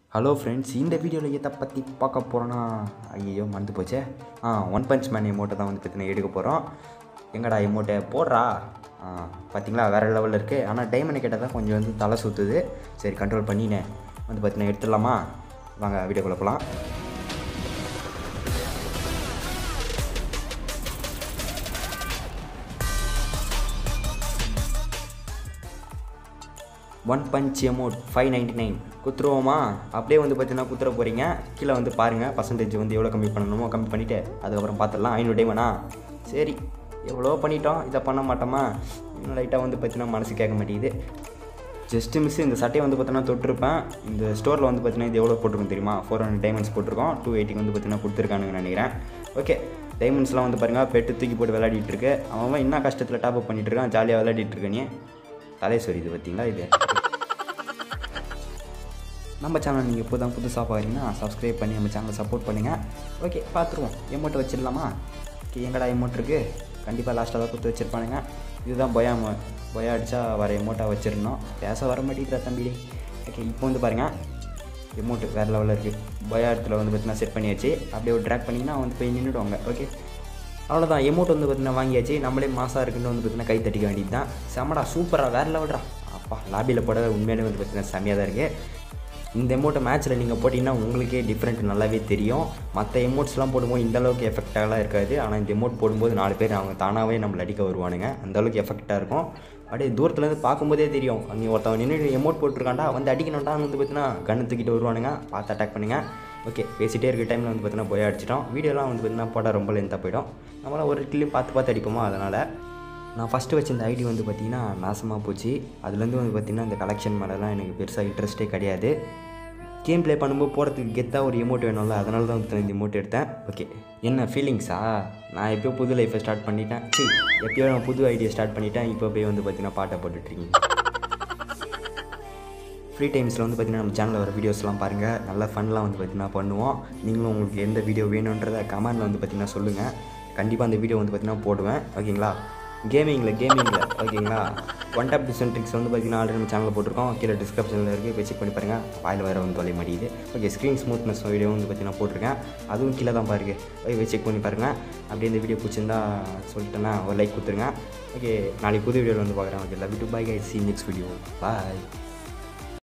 hello friends இந்த வீடியோவில் எதை பற்றி பார்க்க போகிறோன்னா ஐயோ மறந்து போச்சே ஆ ஒன் பஞ்ச் மேன் எமோட்டை தான் வந்து பார்த்தீங்கன்னா எடுக்க போகிறோம் எங்கடா எமோட்டை போடுறா ஆ பார்த்தீங்களா வேறு லெவலில் இருக்குது ஆனால் டைமண்ட் கேட்டால் தான் கொஞ்சம் வந்து தலை சுற்றுது சரி கண்ட்ரோல் பண்ணினேன் வந்து பார்த்தீங்கன்னா எடுத்துடலாமா வாங்க வீடியோக்குள்ளே போகலாம் one punch amount five ninety nine குத்துருவோமா அப்படியே வந்து பார்த்தீங்கன்னா குத்துற போகிறீங்க கீழே வந்து பாருங்கள் பர்சன்டேஜ் வந்து எவ்வளோ கம்மி பண்ணணுமோ கம்மி பண்ணிவிட்டு அதுக்கப்புறம் பார்த்துடலாம் ஐநூறு டைமனா சரி எவ்வளோ பண்ணிட்டோம் இதை பண்ண மாட்டோமா இன்னும் லைட்டாக வந்து பார்த்தீங்கன்னா மனசு கேட்க மாட்டேங்குது ஜஸ்ட்டு மிஸ் இந்த சட்டையை வந்து பார்த்தீங்கன்னா தொட்டிருப்பேன் இந்த ஸ்டோரில் வந்து பார்த்தீங்கன்னா இது எவ்வளோ போட்டிருக்கும் தெரியுமா ஃபோர் ஹண்ட்ரட் டைமண்ட்ஸ் போட்டிருக்கோம் டூ எயிட்டிக்கு வந்து பார்த்தீங்கன்னா கொடுத்துருக்கானுங்கன்னு நினைக்கிறேன் ஓகே டைமண்ட்ஸ்லாம் வந்து பாருங்கள் பெட்டு தூக்கி போட்டு விளையாடிட்டு இருக்கு அவன் என்ன கஷ்டத்தில் டாப் அப் பண்ணிட்டு இருக்கான் ஜாலியாக விளையாடிட்டு இருக்க நீ தலை சொரியுது பார்த்தீங்களா இது நம்ம சேனல் நீங்கள் இப்போ தான் புதுசாக பாருங்கன்னா சப்ஸ்கிரைப் பண்ணி நம்ம சேனலை சப்போர்ட் பண்ணுங்கள் ஓகே பார்த்துருவோம் எமௌண்ட் வச்சிடலாமா ஓகே எங்கடா எமௌண்ட் இருக்குது கண்டிப்பாக லாஸ்ட்டாக தான் கொடுத்து வச்சிருப்பானுங்க இதுதான் பயா பயா அடித்தா வர எமௌண்ட்டாக வச்சிடணும் பேச வர மாட்டேங்குதா தம்பி ஓகே இப்போ வந்து பாருங்கள் எமௌண்ட்டு வேறு லெவலில் இருக்குது பயா இடத்துல வந்து பார்த்தீங்கன்னா செட் பண்ணியாச்சு அப்படியே ஒரு ட்ராக் பண்ணிங்கன்னா வந்து போய் நின்றுடுவாங்க ஓகே அவ்வளோதான் எமௌண்ட் வந்து பார்த்தீங்கன்னா வாங்கியாச்சு நம்மளே மாசாக இருக்குன்னு வந்து பார்த்தீங்கன்னா கை தட்டிக்க வேண்டியது தான் செமடா சூப்பராக வேறு லெவல்டா அப்பா லாபியில் போட உண்மையிலே வந்து பார்த்தீங்கன்னா செம்மையாக தான் இருக்குது இந்த எமௌண்ட்டை மேட்ச்சில் நீங்கள் போட்டிங்கன்னா உங்களுக்கே டிஃப்ரெண்ட் நல்லாவே தெரியும் மற்ற எமௌண்ட்ஸ்லாம் போடும்போது இந்த அளவுக்கு எஃபெக்டாகலாம் இருக்காது ஆனால் இந்த எமௌண்ட் போடும்போது நாலு பேர் அவங்க தானாகவே நம்மளை அடிக்க வருவானுங்க அந்த அளவுக்கு எஃபெக்டாக இருக்கும் அப்படியே தூரத்துலேருந்து பார்க்கும்போதே தெரியும் நீ ஒருத்தவன் நின்று எமௌண்ட் போட்டிருக்காண்டா வந்து அடிக்கணும்டா வந்து பார்த்தீங்கன்னா கண்ணு தூக்கிட்டு வருவானுங்க பார்த்து அட்டாக் பண்ணுங்கள் ஓகே பேசிகிட்டே இருக்க டைமில் வந்து பார்த்தீங்கன்னா போய் அடிச்சிட்டோம் வீடியோலாம் வந்து பார்த்தீங்கன்னா போட்டால் ரொம்ப லென்த்தாக போயிடும் நம்மளாம் ஒரு கிளியும் பார்த்து பார்த்து அடிப்போமா அதனால் நான் ஃபஸ்ட்டு வச்சிருந்த ஐடி வந்து பார்த்திங்கன்னா நாசமாக போச்சு அதுலேருந்து வந்து பார்த்திங்கன்னா இந்த கலெக்ஷன் மேலெலாம் எனக்கு பெருசாக இன்ட்ரெஸ்ட்டே கிடையாது கேம் ப்ளே பண்ணும்போது போகிறதுக்கு கெத்தாக ஒரு எமௌண்ட் வேணும்ல அதனால தான் வந்து இந்த எமௌண்ட் எடுத்தேன் ஓகே என்ன ஃபீலிங்ஸா நான் எப்போயோ புது லைஃப்பை ஸ்டார்ட் பண்ணிட்டேன் சி எப்பயோ நான் புது ஐடியா ஸ்டார்ட் பண்ணிட்டேன் இப்போ போய் வந்து பார்த்தீங்கன்னா பாட்டை போட்டுட்ருக்கீங்க ஃப்ரீ டைம்ஸில் வந்து பார்த்திங்கன்னா நம்ம சேனலில் வர வீடியோஸ்லாம் பாருங்கள் நல்ல ஃபன்லாம் வந்து பார்த்திங்கன்னா பண்ணுவோம் நீங்களும் உங்களுக்கு எந்த வீடியோ வேணுன்றதை கமெண்டில் வந்து பார்த்திங்கன்னா சொல்லுங்கள் கண்டிப்பாக அந்த வீடியோ வந்து பார்த்திங்கன்னா போடுவேன் ஓகேங்களா கேமிங்கில் கேமிங்கில் ஓகேங்களா ஒன் டாப் டிசன் ட்ரிக்ஸ் வந்து பார்த்திங்கன்னா ஆல்ரெடி நம்ம சேனலில் போட்டிருக்கோம் கீழே டிஸ்கிரிப்ஷனில் இருக்குது போய் செக் பண்ணி பாருங்கள் வாயில் வேறு வந்து தொலை மாட்டேங்குது ஓகே ஸ்க்ரீன் ஸ்மூத்னஸ் வீடியோ வந்து பார்த்திங்கன்னா போட்டிருக்கேன் அதுவும் கீழே தான் பாருங்க போய் போய் செக் பண்ணி பாருங்கள் அப்படியே இந்த வீடியோ பிடிச்சிருந்தா சொல்லிட்டேன்னா ஒரு லைக் கொடுத்துருங்க ஓகே நாளைக்கு புது வீடியோவில் வந்து பார்க்குறேன் okay love to bye guy see next video bye